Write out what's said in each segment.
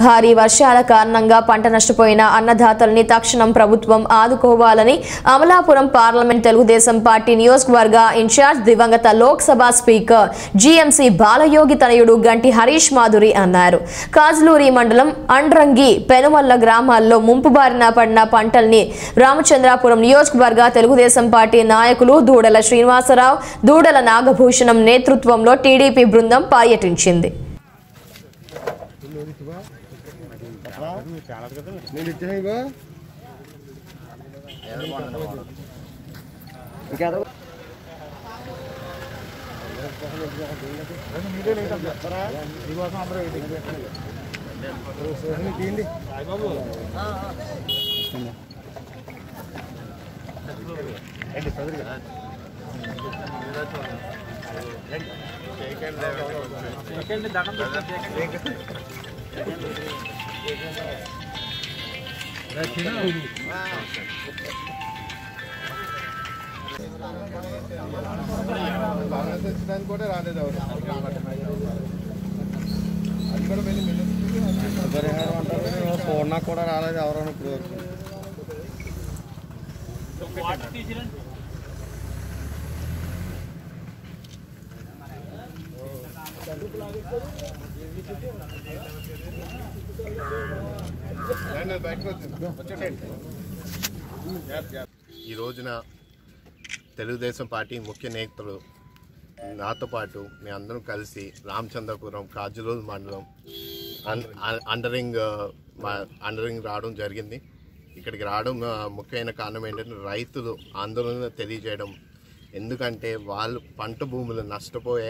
భారీ వర్షాల కారణంగా పంట నష్టపోయిన అన్నదాతల్ని తక్షణం ప్రభుత్వం ఆదుకోవాలని అమలాపురం పార్లమెంట్ తెలుగుదేశం పార్టీ నియోజకవర్గ ఇన్ఛార్జ్ దివంగత లోక్సభ స్పీకర్ జీఎంసీ బాలయోగి తనయుడు గంటి హరీష్ మాధురి అన్నారు కాజులూరి మండలం అండ్రంగి పెనుమల్ల గ్రామాల్లో ముంపు బారిన పడిన పంటల్ని రామచంద్రాపురం నియోజకవర్గ తెలుగుదేశం పార్టీ నాయకులు దూడల శ్రీనివాసరావు దూడల నాగభూషణం నేతృత్వంలో టీడీపీ బృందం పర్యటించింది నేను ఇచ్చిన ఇగో తీయండి బాగా తెచ్చడానికి కూడా రాలేదు ఎవరు అది కూడా వెళ్ళి పరిహారం అంటారు పూర్ణ కూడా రాలేదు ఎవరైనా ఇప్పుడు వరకు ఈ రోజున తెలుగుదేశం పార్టీ ముఖ్య నేతలు నాతో పాటు మీ అందరం కలిసి రామచంద్రపురం కాజులూరు మండలం అన్- అన్- అండరింగ్ ఆ, మా- అండరింగ్ రావడం జరిగింది ఇక్కడికి రావడం ఆ, ముఖ్యమైన కారణం ఏంటంటే రైతులు ఆందోళన తెలియజేయడం ఎందుకంటే వాళ్ళు పంట భూములు నష్టపోయే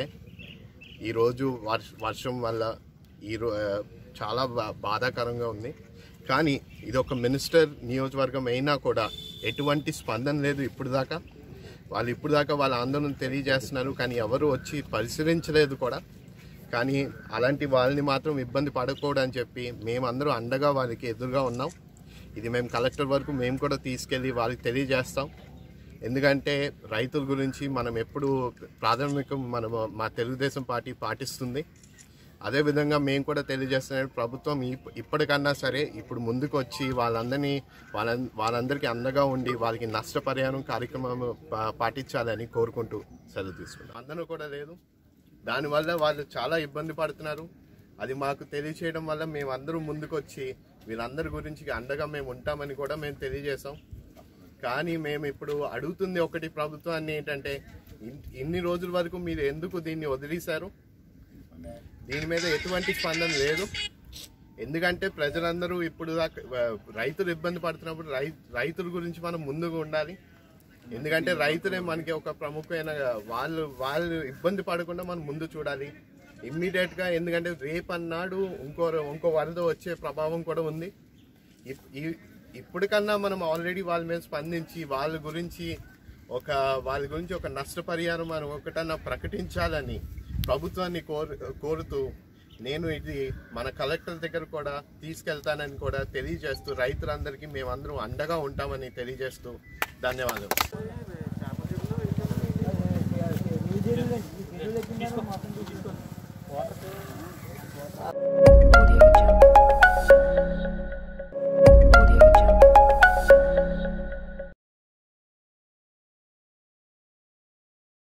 ఈరోజు వర్ష వర్షం వల్ల ఈరో ఆ, చాలా బా- బాధాకరంగా ఉంది కానీ ఇది ఒక మినిస్టర్ నియోజకవర్గం అయినా కూడా ఎటువంటి స్పందన లేదు ఇప్పుడు దాకా వాళ్ళు ఇప్పుడు దాకా వాళ్ళ ఆందోళన తెలియజేస్తున్నారు కానీ ఎవరు వచ్చి పరిశీలించలేదు కూడా కానీ అలాంటి వాళ్ళని మాత్రం ఇబ్బంది పడకూడదని చెప్పి మేమందరూ అండగా వాళ్ళకి ఎదురుగా ఉన్నాం ఇది మేము కలెక్టర్ వరకు మేము కూడా తీసుకెళ్ళి వాళ్ళకి తెలియజేస్తాం ఎందుకంటే రైతుల గురించి మనం ఎప్పుడు ప్రాథమికం మన మా తెలుగుదేశం పార్టీ పాటిస్తుంది అదేవిధంగా మేము కూడా తెలియజేస్తున్నాం ప్రభుత్వం ఇప్- ఇప్పటికన్నా సరే ఇప్పుడు ముందుకు వచ్చి వాళ్ళందరినీ వాళ్ళ వాళ్ళందరికీ అండగా ఉండి వాళ్ళకి నష్టపరిహారం కార్యక్రమం పా- పాటించాలని కోరుకుంటూ సెలవు తీసుకుంటాం అందరూ కూడా లేదు దానివల్ల వాళ్ళు చాలా ఇబ్బంది పడుతున్నారు అది మాకు తెలియచేయడం వల్ల మేము అందరూ ముందుకు వచ్చి వీళ్ళందరి గురించి అండగా మేము ఉంటామని కూడా మేము తెలియజేసాం కానీ మేము ఇప్పుడు అడుగుతుంది ఒకటి ప్రభుత్వాన్ని ఏంటంటే ఇన్- ఇన్ని రోజుల వరకు మీరు ఎందుకు దీన్ని వదిలేశారు దీని మీద ఎటువంటి స్పందన లేదు ఎందుకంటే ప్రజలందరూ ఇప్పుడు దాకా ఆ, రైతులు ఇబ్బంది పడుతున్నప్పుడు రై రైతుల గురించి మనం ముందుగా ఉండాలి ఎందుకంటే రైతులే మనకి ఒక ప్రముఖమైన వాళ్ళు వాళ్ళు ఇబ్బంది పడకుండా మనం ముందు చూడాలి ఇమ్మీడియట్ గా ఎందుకంటే రేపు అన్నాడు ఇంకో ఇంకో వరద వచ్చే ప్రభావం కూడా ఉంది ఇప్- ఈ- ఇప్పటికన్నా మనం ఆల్రెడీ వాళ్ళ మీద స్పందించి వాళ్ళ గురించి ఒక వాళ్ళ గురించి ఒక నష్టపరిహారం మనం ఒకటన్నా ప్రకటించాలని ప్రభుత్వాన్ని కోరు కోరుతూ నేను ఇది మన కలెక్టర్ దగ్గర కూడా తీసుకెళ్తానని కూడా తెలియజేస్తూ రైతులందరికీ మేమందరం అండగా ఉంటామని తెలియజేస్తూ ధన్యవాదాలు తీసుకో